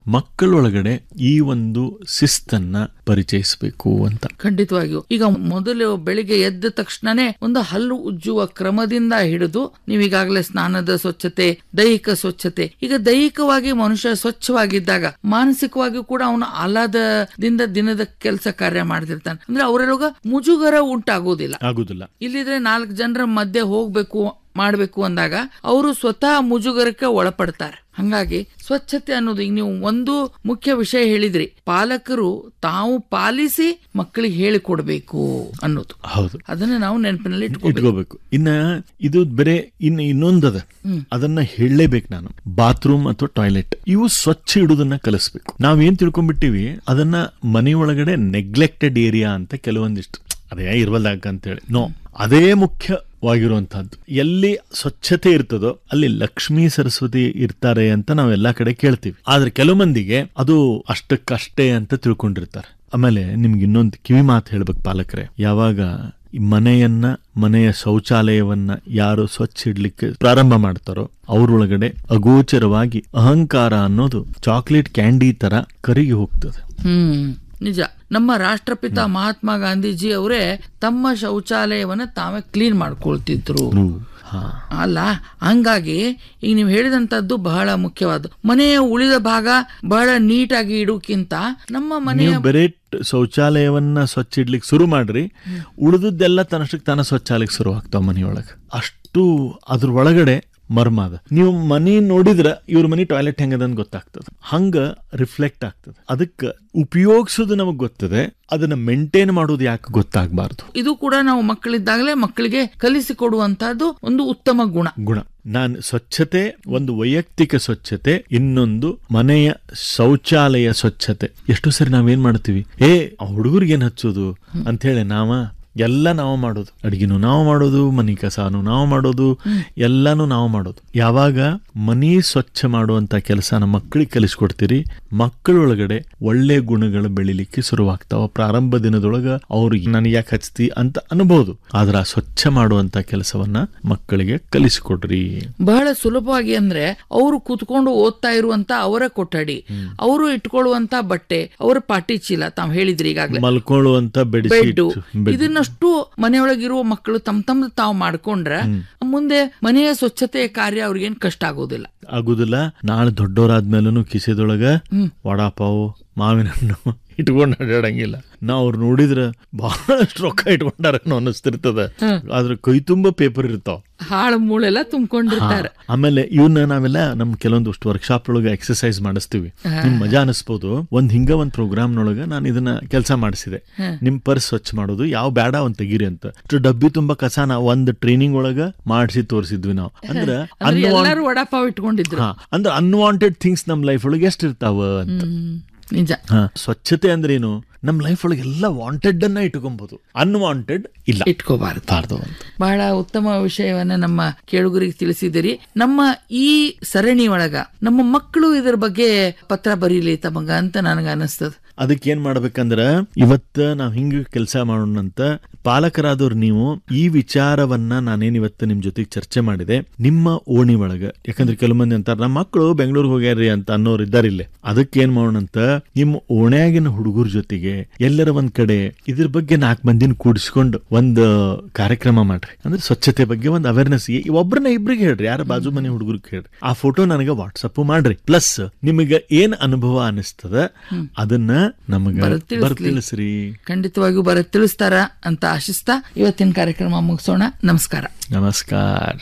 ಮಕ್ಕಳೊಳಗಡೆ ಈ ಒಂದು ಶಿಸ್ತನ್ನ ಪರಿಚಯಿಸಬೇಕು ಅಂತ ಖಂಡಿತವಾಗಿಯೂ ಈಗ ಮೊದಲು ಬೆಳಿಗ್ಗೆ ಎದ್ದ ತಕ್ಷಣನೇ ಒಂದು ಹಲ್ಲು ಉಜ್ಜುವ ಕ್ರಮದಿಂದ ಹಿಡಿದು ನೀವೀಗಾಗಲೇ ಸ್ನಾನದ ಸ್ವಚ್ಛತೆ ದೈಹಿಕ ಸ್ವಚ್ಛತೆ ಈಗ ದೈಹಿಕವಾಗಿ ಮನುಷ್ಯ ಸ್ವಚ್ಛವಾಗಿದ್ದಾಗ ಮಾನಸಿಕವಾಗಿ ಕೂಡ ಅವನು ಆಹ್ಲಾದದಿಂದ ದಿನದ ಕೆಲಸ ಕಾರ್ಯ ಮಾಡ್ತಿರ್ತಾನೆ ಅಂದ್ರೆ ಅವರೊಳಗ ಮುಜುಗರ ಉಂಟಾಗೋದಿಲ್ಲ ಆಗುದಿಲ್ಲ ಇಲ್ಲಿದ್ರೆ ನಾಲ್ಕು ಜನರ ಮಧ್ಯೆ ಹೋಗ್ಬೇಕು ಮಾಡ್ಬೇಕು ಅಂದಾಗ ಅವರು ಸ್ವತಃ ಮುಜುಗರಕ್ಕೆ ಒಳಪಡ್ತಾರೆ ಹಂಗಾಗಿ ಸ್ವಚ್ಛತೆ ಅನ್ನೋದು ಈಗ ನೀವು ಒಂದು ಮುಖ್ಯ ವಿಷಯ ಹೇಳಿದ್ರಿ ಪಾಲಕರು ತಾವು ಪಾಲಿಸಿ ಮಕ್ಕಳಿಗೆ ಹೇಳಿಕೊಡ್ಬೇಕು ಅನ್ನೋದು ಹೌದು ಅದನ್ನ ನಾವು ನೆನಪಿನಲ್ಲಿ ಇಟ್ಕೋಬೇಕು ಇಟ್ಕೋಬೇಕು ಇನ್ನ ಇದು ಬೇರೆ ಇನ್ನು ಇನ್ನೊಂದದ ಅದನ್ನ ಹೇಳಲೇಬೇಕು ನಾನು ಬಾತ್ರೂಮ್ ಅಥವಾ ಟಾಯ್ಲೆಟ್ ಇವು ಸ್ವಚ್ಛ ಇಡುದನ್ನ ಕಲಿಸ್ಬೇಕು ನಾವೇನ್ ತಿಳ್ಕೊಂಡ್ಬಿಟ್ಟಿವಿ ಅದನ್ನ ಮನೆಯೊಳಗಡೆ ನೆಗ್ಲೆಕ್ಟೆಡ್ ಏರಿಯಾ ಅಂತ ಕೆಲವೊಂದಿಷ್ಟು ಅದೇ ಇರ್ವಲ್ದಾಗ ಅಂತೇಳಿ ನೋ ಅದೇ ಮುಖ್ಯವಾಗಿರುವಂತಹದ್ದು ಎಲ್ಲಿ ಸ್ವಚ್ಛತೆ ಇರ್ತದೋ ಅಲ್ಲಿ ಲಕ್ಷ್ಮೀ ಸರಸ್ವತಿ ಇರ್ತಾರೆ ಅಂತ ನಾವು ಎಲ್ಲಾ ಕಡೆ ಕೇಳ್ತೀವಿ ಆದ್ರೆ ಕೆಲವು ಮಂದಿಗೆ ಅದು ಅಷ್ಟಕ್ಕಷ್ಟೇ ಅಂತ ತಿಳ್ಕೊಂಡಿರ್ತಾರೆ ಆಮೇಲೆ ನಿಮ್ಗೆ ಇನ್ನೊಂದು ಕಿವಿ ಮಾತು ಹೇಳ್ಬೇಕು ಪಾಲಕರೇ ಯಾವಾಗ ಈ ಮನೆಯನ್ನ ಮನೆಯ ಶೌಚಾಲಯವನ್ನ ಯಾರು ಸ್ವಚ್ಛ ಇಡ್ಲಿಕ್ಕೆ ಪ್ರಾರಂಭ ಮಾಡ್ತಾರೋ ಅವ್ರೊಳಗಡೆ ಅಗೋಚರವಾಗಿ ಅಹಂಕಾರ ಅನ್ನೋದು ಚಾಕ್ಲೇಟ್ ಕ್ಯಾಂಡಿ ತರ ಕರಿಗಿ ಹೋಗ್ತದೆ ಹ್ಮ್ ನಿಜ ನಮ್ಮ ರಾಷ್ಟ್ರಪಿತ ಮಹಾತ್ಮ ಗಾಂಧೀಜಿ ಅವರೇ ತಮ್ಮ ಶೌಚಾಲಯವನ್ನ ತಾವೇ ಕ್ಲೀನ್ ಮಾಡ್ಕೊಳ್ತಿದ್ರು ಹಾ ಅಲ್ಲ ಹಂಗಾಗಿ ಈಗ ನೀವು ಹೇಳಿದಂತದ್ದು ಬಹಳ ಮುಖ್ಯವಾದ ಮನೆಯ ಉಳಿದ ಭಾಗ ಬಹಳ ನೀಟಾಗಿ ಇಡೋಕ್ಕಿಂತ ನಮ್ಮ ಮನೆಯ ನೀವು ಬರೀ ಟ್- ಶೌಚಾಲಯವನ್ನ ಸ್ವಚ್ಛ ಇಡ್ಲಿಕ್ಕೆ ಶುರು ಮಾಡ್ರಿ ಉಳಿದದ್ದೆಲ್ಲ ತನ್ನಷ್ಟಕ್ಕೆ ತಾನ ಸ್ವಚ್ಛ ಆಗ್ಲಿಕ್ಕೆ ಶುರು ಆಗ್ತಾವ ಮನೆಯೊಳಗೆ ಅಷ್ಟು ಅದ್ರ ಒಳಗಡೆ ಮರ್ಮ ಅದ ನೀವು ಮನಿ ನೋಡಿದ್ರ ಇವ್ರ ಮನಿ ಟಾಯ್ಲೆಟ್ ಹೆಂಗದ ಅಂತ ಗೊತ್ತಾಗ್ತದ ಹಂಗ ರಿಫ್ಲೆಕ್ಟ್ ಆಗ್ತದೆ ಅದಕ್ಕೆ ಉಪಯೋಗಿಸೋದು ನಮಗ್ ಗೊತ್ತದೆ ಅದನ್ನ ಮೇಂಟೈನ್ ಮಾಡೋದು ಯಾಕೆ ಗೊತ್ತಾಗಬಾರ್ದು ಇದು ಕೂಡ ನಾವು ಮಕ್ಕಳಿದ್ದಾಗಲೇ ಮಕ್ಕಳಿಗೆ ಕಲಿಸಿಕೊಡುವಂತಹದ್ದು ಒಂದು ಉತ್ತಮ ಗುಣ ಗುಣ ನಾನು ಸ್ವಚ್ಛತೆ ಒಂದು ವೈಯಕ್ತಿಕ ಸ್ವಚ್ಛತೆ ಇನ್ನೊಂದು ಮನೆಯ ಶೌಚಾಲಯ ಸ್ವಚ್ಛತೆ ಎಷ್ಟೋ ಸರಿ ನಾವೇನ್ ಮಾಡ್ತೀವಿ ಏ ಹುಡುಗರಿಗೆ ಏನ್ ಹಚ್ಚೋದು ಅಂತ ಹೇಳಿ ನಾವ ಎಲ್ಲ ನಾವು ಮಾಡೋದು ಅಡಿಗೆನು ನಾವು ಮಾಡೋದು ಮನಿ ಕಸಾನು ನಾವು ಮಾಡೋದು ಎಲ್ಲಾನು ನಾವು ಮಾಡೋದು ಯಾವಾಗ ಮನಿ ಸ್ವಚ್ಛ ಮಾಡುವಂತ ಕೆಲಸನ ಮಕ್ಕಳಿಗೆ ಕಲಿಸ್ಕೊಡ್ತೀರಿ ಮಕ್ಕಳೊಳಗಡೆ ಒಳ್ಳೆ ಗುಣಗಳು ಬೆಳಿಲಿಕ್ಕೆ ಶುರುವಾಗ್ತಾವ ಪ್ರಾರಂಭ ದಿನದೊಳಗ ಅವ್ರಿಗೆ ನನಗೆ ಯಾಕೆ ಹಚ್ತಿ ಅಂತ ಅನ್ಬಹುದು ಆದ್ರೆ ಆ ಸ್ವಚ್ಛ ಮಾಡುವಂತ ಕೆಲಸವನ್ನ ಮಕ್ಕಳಿಗೆ ಕಲಿಸಿಕೊಡ್ರಿ ಬಹಳ ಸುಲಭವಾಗಿ ಅಂದ್ರೆ ಅವರು ಕೂತ್ಕೊಂಡು ಓದ್ತಾ ಇರುವಂತ ಅವರ ಕೊಠಡಿ ಅವರು ಇಟ್ಕೊಳ್ಳುವಂತ ಬಟ್ಟೆ ಅವರ ಪಾಟಿ ಚೀಲ ತಾವ್ ಹೇಳಿದ್ರಿ ಈಗಾಗಲೇ ಮಲ್ಕೊಳ್ಳುವಂತ ಬೆಡ್ಶೀಟ್ ಬೆಡ್ ಇದನ್ನಷ್ಟು ಮನೆಯೊಳಗಿರುವ ಮಕ್ಕಳು ತಮ್ಮ ತಮ್ಮ ತಾವು ಮಾಡ್ಕೊಂಡ್ರೆ ಮುಂದೆ ಮನೆಯ ಸ್ವಚ್ಛತೆಯ ಕಾರ್ಯ ಅವ್ರಿಗೇನ್ ಕಷ್ಟ ಆಗೋದಿಲ್ಲ ಆಗುದಿಲ್ಲ ನಾಳೆ ದೊಡ್ಡವರಾದ್ಮೇಲೂ ಕಿಸೆದೊಳಗ ವಡಾಪಾವು ಮಾವಿನ ಹಣ್ಣು ಇಟ್ಕೊಂಡು ಅಡ್ಯಾಡಂಗಿಲ್ಲ ನಾ ಅವ್ರು ನೋಡಿದ್ರ ಬಹಳಷ್ಟು ರೊಕ್ಕ ಇಟ್ಕೊಂಡಾರೇನೋ ಅನ್ನಿಸ್ತಿರ್ತದ ಆದ್ರೆ ಕೈ ತುಂಬ ಪೇಪರ್ ಇರ್ತಾವ ಹಾಳು ಮೂಳೆಲ್ಲ ತುಂಬಿಕೊಂಡಿರ್ತಾರೆ ಆಮೇಲೆ ಇವನ್ನ ನಾವೆಲ್ಲ ನಮ್ ಕೆಲವೊಂದಷ್ಟು ವರ್ಕ್ಶಾಪ್ ಒಳಗ ಎಕ್ಸರ್ಸೈಸ್ ಮಾಡಿಸ್ತೀವಿ ನಿಮ್ ಮಜಾ ಅನಿಸ್ಬೋದು ಒಂದ್ ಹಿಂಗ ಒಂದ್ ಪ್ರೋಗ್ರಾಮ್ ನೊಳಗ ನಾನು ಇದನ್ನ ಕೆಲಸ ಮಾಡಿಸಿದೆ ನಿಮ್ ಪರ್ಸ್ ಸ್ವಚ್ಛ ಮಾಡೋದು ಯಾವ ಬೇಡ ಒಂದ್ ತೆಗೀರಿ ಅಂತ ಅಷ್ಟು ಡಬ್ಬಿ ತುಂಬಾ ಕಸಾನ ಒಂದ್ ಟ್ರೈನಿಂಗ್ ಒಳಗ ಮಾಡಿಸಿ ತೋರಿಸಿದ್ವಿ ನಾವು ಅಂದ್ರ ಅಂದ್ರೆ unwanted- ಎಲ್ಲಾರು ವಡಾಪಾವ್ ಇಟ್ಕೊಂಡಿದ್ರು ಹಾ ಅಂದ್ರೆ ಅನ್ವಾಂಟೆಡ್ ಥಿಂಗ್ಸ್ ನಮ್ ಲೈಫ್ ಒಳಗೆ ಎಷ್ಟಿರ್ತಾವ ಅಂತ ಹ್ಮ್, ನಿಜ ಹಾ, ಸ್ವಚ್ಛತೆ ಅಂದ್ರೇನು ನಮ್ ಲೈಫ್ ಒಳಗೆ ಎಲ್ಲ ವಾಂಟೆಡ್ ಅನ್ನ ಇಟ್ಕೊಬಹುದು ಅನ್ವಾಂಟೆಡ್ ಇಲ್ಲ ಇಟ್ಕೋಬಾರದು ಬಾರ್ದು ಅಂತ ಬಹಳ ಉತ್ತಮ ವಿಷಯವನ್ನ ನಮ್ಮ ಕೇಳುಗರಿಗೆ ತಿಳಿಸಿದಿರಿ ನಮ್ಮ ಈ ಸರಣಿ ಒಳಗ ನಮ್ಮ ಮಕ್ಕಳು ಇದರ ಬಗ್ಗೆ ಪತ್ರ ಬರೀಲಿ ತಮಗ ಅಂತ ನನಗ ಅನಿಸ್ತದ ಅದಕ್ಕೆ ಏನ್ ಮಾಡ್ಬೇಕಂದ್ರ ಇವತ್ತ ನಾವ್ ಹಿಂಗ ಕೆಲಸ ಮಾಡೋಣ ಅಂತ ಪಾಲಕರಾದವ್ರು ನೀವು ಈ ವಿಚಾರವನ್ನ ನಾನೇನ್ ಇವತ್ತು ನಿಮ್ ಜೊತೆಗೆ ಚರ್ಚೆ ಮಾಡಿದೆ ನಿಮ್ಮ ಓಣಿ ಒಳಗ ಯಾಕಂದ್ರೆ ಕೆಲವು ಮಂದಿ ಅಂತಾರ ನಮ್ಮ ಮಕ್ಕಳು ಬೆಂಗಳೂರಿಗೆ ಹೋಗ್ಯಾರ್ರಿ ಅಂತ ಅನ್ನೋರು ಇದ್ದಾರಿಲ್ಲೇ ಅದಕ್ಕೆ ಏನ್ ಮಾಡೋಣ ಅಂತ ನಿಮ್ಮ ಓಣ್ಯಾಗಿನ ಹುಡುಗರ ಜೊತೆಗೆ ಎಲ್ಲರ ಒಂದ್ ಕಡೆ ಇದ್ರ ಬಗ್ಗೆ ನಾಲ್ಕು ಮಂದಿನ ಕೂಡಿಸ್ಕೊಂಡು ಒಂದು ಕಾರ್ಯಕ್ರಮ ಮಾಡ್ರಿ ಅಂದ್ರೆ ಸ್ವಚ್ಛತೆ ಬಗ್ಗೆ ಒಂದು ಅವೇರ್ನೆಸ್ ಒಬ್ಬರನ್ನ ಇಬ್ರಿಗೆ ಹೇಳ್ರಿ ಯಾರ ಬಾಜು ಮನೆ ಹುಡುಗರಿಗೆ ಹೇಳ್ರಿ ಆ ಫೋಟೋ ನನಗೆ ವಾಟ್ಸಪ್ ಮಾಡ್ರಿ ಪ್ಲಸ್ ನಿಮಗೆ ಏನ್ ಅನುಭವ ಅನಿಸ್ತದ ಅದನ್ನ ನಮಗ ಬರೆದ್ ತಿಳಿಸ್ಲಿ. ಬರ್ತಿಳಿಸ್ರಿ ಖಂಡಿತವಾಗಿಯೂ ಬರ ತಿಳಿಸ್ತಾರ ಅಂತ ಆಶಿಸ್ತಾ ಇವತ್ತಿನ ಕಾರ್ಯಕ್ರಮ ಮುಗಿಸೋಣ ನಮಸ್ಕಾರ ನಮಸ್ಕಾರ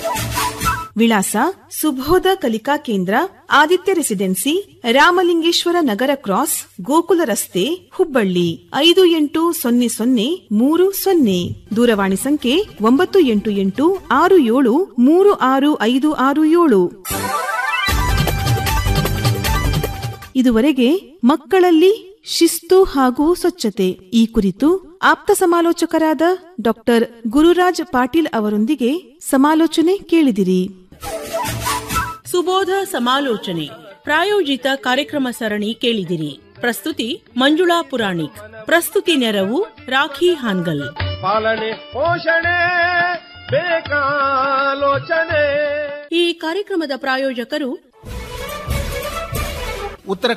ವಿಳಾಸ ಸುಬೋಧ ಕಲಿಕಾ ಕೇಂದ್ರ ಆದಿತ್ಯ ರೆಸಿಡೆನ್ಸಿ ರಾಮಲಿಂಗೇಶ್ವರ ನಗರ ಕ್ರಾಸ್ ಗೋಕುಲ ರಸ್ತೆ ಹುಬ್ಬಳ್ಳಿ ಐದು ಎಂಟು ಸೊನ್ನೆ ಸೊನ್ನೆ ಮೂರು ಸೊನ್ನೆ ದೂರವಾಣಿ ಸಂಖ್ಯೆ ಒಂಬತ್ತು ಎಂಟು ಎಂಟು ಆರು ಏಳು ಮೂರು ಆರು ಐದು ಆರು ಏಳು ಇದುವರೆಗೆ ಮಕ್ಕಳಲ್ಲಿ ಶಿಸ್ತು ಹಾಗೂ ಸ್ವಚ್ಛತೆ ಈ ಕುರಿತು ಆಪ್ತ ಸಮಾಲೋಚಕರಾದ ಡಾಕ್ಟರ್ ಗುರುರಾಜ್ ಪಾಟೀಲ್ ಅವರೊಂದಿಗೆ ಸಮಾಲೋಚನೆ ಕೇಳಿದಿರಿ ಸುಬೋಧ ಸಮಾಲೋಚನೆ ಪ್ರಾಯೋಜಿತ ಕಾರ್ಯಕ್ರಮ ಸರಣಿ ಕೇಳಿದಿರಿ ಪ್ರಸ್ತುತಿ ಮಂಜುಳಾ ಪುರಾಣಿಕ್ ಪ್ರಸ್ತುತಿ ನೆರವು ರಾಖಿ ಹಾನ್ಗಲ್ ಪಾಲನೆ ಪೋಷಣೆ ಬೇಕಾಲೋಚನೆ ಈ ಕಾರ್ಯಕ್ರಮದ ಪ್ರಾಯೋಜಕರು ಉತ್ತರ